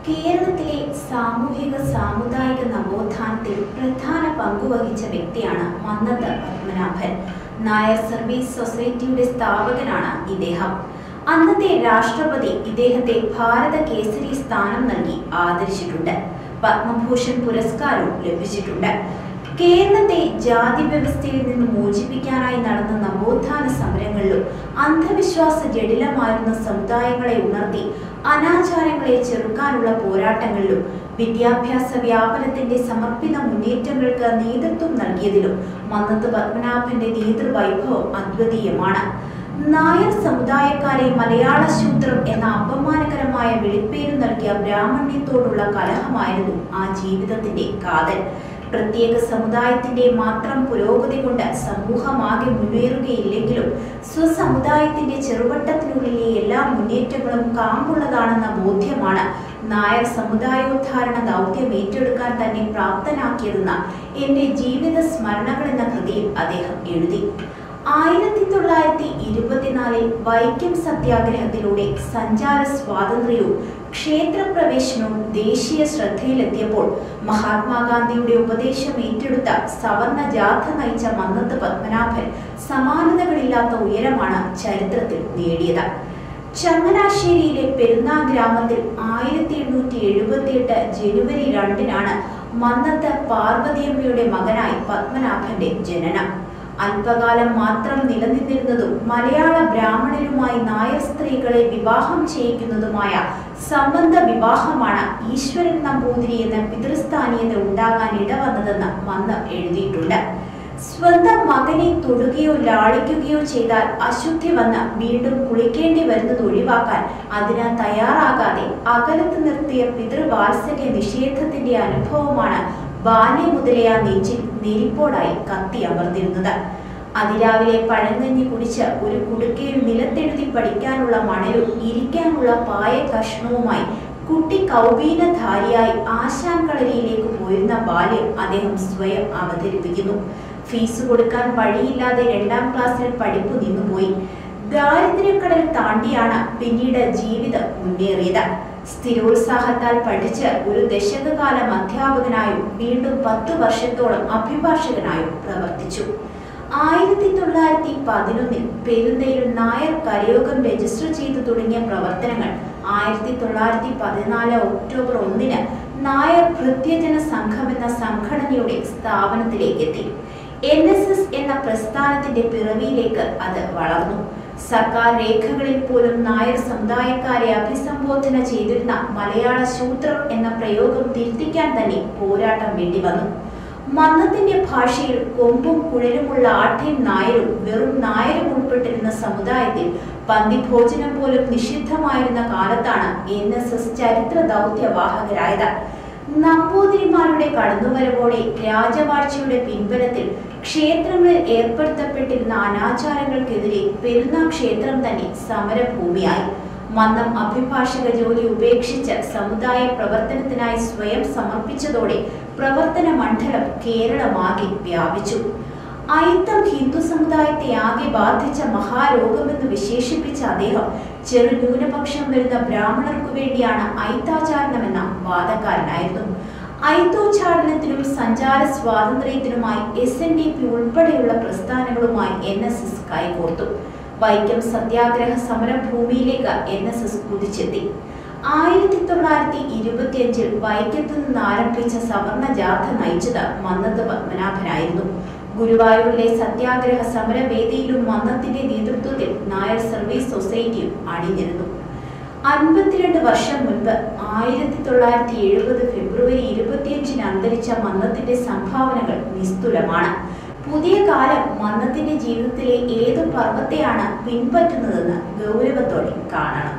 കേരളത്തിലെ സാമൂഹിക സാമുദായിക നവോത്ഥാനത്തിൽ പ്രധാന പങ്കുവഹിച്ച വ്യക്തിയാണ് മന്നത്ത് പത്മനാഭൻ നായർ സർവീസ് സൊസൈറ്റിയുടെ സ്ഥാപകനാണ് ഇദ്ദേഹം അന്നത്തെ രാഷ്ട്രപതി ഇദ്ദേഹത്തെ ഭാരത കേസരി സ്ഥാനം നൽകി ആദരിച്ചിട്ടുണ്ട് പത്മഭൂഷൺ പുരസ്കാരവും ലഭിച്ചിട്ടുണ്ട് കേരളത്തെ ജാതി വ്യവസ്ഥയിൽ നിന്ന് മോചിപ്പിക്കാനായി നടന്ന നവോത്ഥാന സമരങ്ങളിലും അന്ധവിശ്വാസ ജടിലമായിരുന്ന സമുദായങ്ങളെ ഉണർത്തി അനാചാരങ്ങളെ ചെറുക്കാനുള്ള പോരാട്ടങ്ങളിലും വിദ്യാഭ്യാസ വ്യാപനത്തിന്റെ സമർപ്പിത മുന്നേറ്റങ്ങൾക്ക് നേതൃത്വം നൽകിയതിലും മന്നത്ത് പത്മനാഭന്റെ നേതൃവൈഭവം അദ്വിതീയമാണ് നായർ സമുദായക്കാരെ മലയാള ശൂദ്രം എന്ന അപമാനകരമായ വിളിപ്പേര് നൽകിയ ബ്രാഹ്മണ്യത്തോടുള്ള കലഹമായിരുന്നു ആ ജീവിതത്തിന്റെ കാതൽ പ്രത്യേക സമുദായത്തിന്റെ മാത്രം പുരോഗതി കൊണ്ട് സമൂഹമാകെ മുന്നേറുകയില്ലെങ്കിലും സ്വസമുദായത്തിന്റെ ചെറുവട്ടത്തിനുള്ളിലെ എല്ലാ മുന്നേറ്റങ്ങളും കാമ്പുള്ളതാണെന്ന ബോധ്യമാണ് നായർ സമുദായോദ്ധാരണ ദൗത്യം ഏറ്റെടുക്കാൻ തന്നെ പ്രാപ്തനാക്കിയതെന്ന് എന്റെ ജീവിത സ്മരണകൾ എന്ന കൃതിയിൽ അദ്ദേഹം എഴുതി ആയിരത്തി തൊള്ളായിരത്തി ഇരുപത്തിനാലിൽ വൈക്കം സത്യാഗ്രഹത്തിലൂടെ സഞ്ചാര സ്വാതന്ത്ര്യവും ക്ഷേത്രപ്രവേശനവും ദേശീയ ശ്രദ്ധയിലെത്തിയപ്പോൾ മഹാത്മാഗാന്ധിയുടെ ഉപദേശം ഏറ്റെടുത്ത സവർണ ജാഥ നയിച്ച മന്നത്ത് പത്മനാഭൻ സമാനതകളില്ലാത്ത ഉയരമാണ് ചരിത്രത്തിൽ നേടിയത് ചങ്ങനാശ്ശേരിയിലെ പെരുന്നാ ഗ്രാമത്തിൽ ആയിരത്തി എണ്ണൂറ്റി എഴുപത്തിയെട്ട് ജനുവരി രണ്ടിനാണ് മന്നത്ത് പാർവതിയമ്മയുടെ മകനായി പത്മനാഭന്റെ ജനനം അല്പകാലം മാത്രം നിലനിന്നിരുന്നതും മലയാള ബ്രാഹ്മണരുമായി നായർ സ്ത്രീകളെ വിവാഹം ചെയ്യിക്കുന്നതുമായ സംബന്ധ വിവാഹമാണ് ഈശ്വരൻ നമ്പൂതിരി എന്ന പിതൃസ്ഥാനീയത ഉണ്ടാകാൻ ഇടവന്നതെന്ന് മന്ന് എഴുതിയിട്ടുണ്ട് സ്വന്തം മകനെ തൊടുകയോ ലാളിക്കുകയോ ചെയ്താൽ അശുദ്ധി വന്ന് വീണ്ടും കുളിക്കേണ്ടി വരുന്നത് ഒഴിവാക്കാൻ അതിന് തയ്യാറാകാതെ അകലത്ത് നിർത്തിയ പിതൃവാത്സല്യ നിഷേധത്തിന്റെ അനുഭവമാണ് ബാല്യം മുതലേ ആ നെഞ്ചിൽ നെരിപ്പോടായി കത്തി അമർന്നിരുന്നത് അതിരാവിലെ പഴങ്കഞ്ഞി കുടിച്ച് ഒരു കുടുക്കയിൽ നിലത്തെഴുതി പഠിക്കാനുള്ള മണലും ഇരിക്കാനുള്ള പായ കഷ്ണവുമായി കുട്ടി കൗബീനധാരിയായി ആശാൻ കളരിയിലേക്ക് പോയിരുന്ന ബാല്യം അദ്ദേഹം സ്വയം അവതരിപ്പിക്കുന്നു ഫീസ് കൊടുക്കാൻ വഴിയില്ലാതെ രണ്ടാം ക്ലാസ്സിൽ പഠിപ്പ് നിന്നുപോയി ദാരിദ്ര്യക്കടൽ താണ്ടിയാണ് പിന്നീട് ജീവിതം മുന്നേറിയത് സ്ഥിരോത്സാഹത്താൽ പഠിച്ച് ഒരു ദശകകാലം അധ്യാപകനായും വീണ്ടും പത്തു വർഷത്തോളം അഭിഭാഷകനായും പ്രവർത്തിച്ചു ആയിരത്തി തൊള്ളായിരത്തി പതിനൊന്നിൽ പെരുന്നയിൽ നായർ കരയോഗം രജിസ്റ്റർ ചെയ്തു തുടങ്ങിയ പ്രവർത്തനങ്ങൾ ആയിരത്തി തൊള്ളായിരത്തി പതിനാല് ഒക്ടോബർ ഒന്നിന് നായർ ഭൃത്യജന സംഘം എന്ന സംഘടനയുടെ സ്ഥാപനത്തിലേക്ക് എത്തി എൻ എസ് എസ് എന്ന പ്രസ്ഥാനത്തിന്റെ പിറവിയിലേക്ക് അത് വളർന്നു സർക്കാർ രേഖകളിൽ പോലും നായർ സമുദായക്കാരെ അഭിസംബോധന ചെയ്തിരുന്ന മലയാള ശൂദ്രം എന്ന പ്രയോഗം തിരുത്തിക്കാൻ തന്നെ പോരാട്ടം വേണ്ടി വന്നു മന്നത്തിന്റെ ഭാഷയിൽ കൊമ്പും കുഴലുമുള്ള ആഠ്യം നായരും വെറും നായരും ഉൾപ്പെട്ടിരുന്ന സമുദായത്തിൽ പന്തിഭോജനം പോലും നിഷിദ്ധമായിരുന്ന കാലത്താണ് എൻ എസ് എസ് ചരിത്ര ദൗത്യവാഹകരായത് നമ്പൂതിരിമാരുടെ കടന്നുവരവോടെ രാജവാഴ്ചയുടെ പിൻബലത്തിൽ ക്ഷേത്രങ്ങളിൽ ഏർപ്പെടുത്തപ്പെട്ടിരുന്ന അനാചാരങ്ങൾക്കെതിരെ പെരുന്നാ ക്ഷേത്രം തന്നെ സമരഭൂമിയായി മന്നം അഭിഭാഷക ജോലി ഉപേക്ഷിച്ച് സമുദായ പ്രവർത്തനത്തിനായി സ്വയം സമർപ്പിച്ചതോടെ പ്രവർത്തന മണ്ഡലം കേരളമാകെ വ്യാപിച്ചു അയിത്തം ഹിന്ദു സമുദായത്തെ ആകെ ബാധിച്ച മഹാരോഗമെന്ന് വിശേഷിപ്പിച്ച അദ്ദേഹം ചെറു ന്യൂനപക്ഷം വരുന്ന ബ്രാഹ്മണർക്കു വേണ്ടിയാണ് ഐത്താചാരണമെന്ന വാദക്കാരനായിരുന്നു ഐത്തോച്ചാടനത്തിനും സഞ്ചാര സ്വാതന്ത്ര്യത്തിനുമായി എസ് എൻ ഡി പി ഉൾപ്പെടെയുള്ള പ്രസ്ഥാനങ്ങളുമായി എൻ എസ് എസ് കൈകോർത്തു വൈക്കം സത്യാഗ്രഹ സമരഭൂമിയിലേക്ക് എൻ എസ് എസ് കുതിച്ചെത്തി ആയിരത്തി തൊള്ളായിരത്തി ഇരുപത്തിയഞ്ചിൽ വൈക്കത്ത് നിന്ന് ആരംഭിച്ച സവർണ ജാഥ നയിച്ചത് മന്നത്ത് പത്മനാഭനായിരുന്നു ഗുരുവായൂരിലെ സത്യാഗ്രഹ സമരവേദിയിലും മന്നത്തിന്റെ നേതൃത്വത്തിൽ നായർ സർവീസ് സൊസൈറ്റിയും അണിനിരുന്നു അൻപത്തിരണ്ട് വർഷം മുൻപ് ആയിരത്തി തൊള്ളായിരത്തി എഴുപത് ഫെബ്രുവരി ഇരുപത്തിയഞ്ചിന് അന്തരിച്ച മന്നത്തിന്റെ സംഭാവനകൾ നിസ്തുലമാണ് പുതിയ കാലം മന്നത്തിന്റെ ജീവിതത്തിലെ ഏത് പർവത്തെയാണ് പിൻപറ്റുന്നതെന്ന് ഗൗരവത്തോടെ കാണണം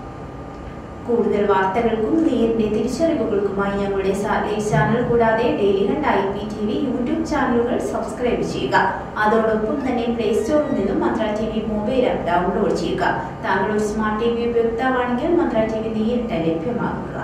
കൂടുതൽ വാർത്തകൾക്കും നേരിന്റെ തിരിച്ചറിവുകൾക്കുമായി ഞങ്ങളുടെ സാറ്റലൈറ്റ് ചാനൽ കൂടാതെ Dailyhunt I P T V YouTube ചാനലുകൾ സബ്സ്ക്രൈബ് ചെയ്യുക അതോടൊപ്പം തന്നെ പ്ലേ സ്റ്റോറിൽ നിന്നും Mantra T V mobile app download ചെയ്യുക താങ്കൾ ഒരു സ്മാർട്ട് ടി വി ഉപയോക്താവാണെങ്കിൽ മന്ത്ര ടി വി നേരിട്ട് ലഭ്യമാകുക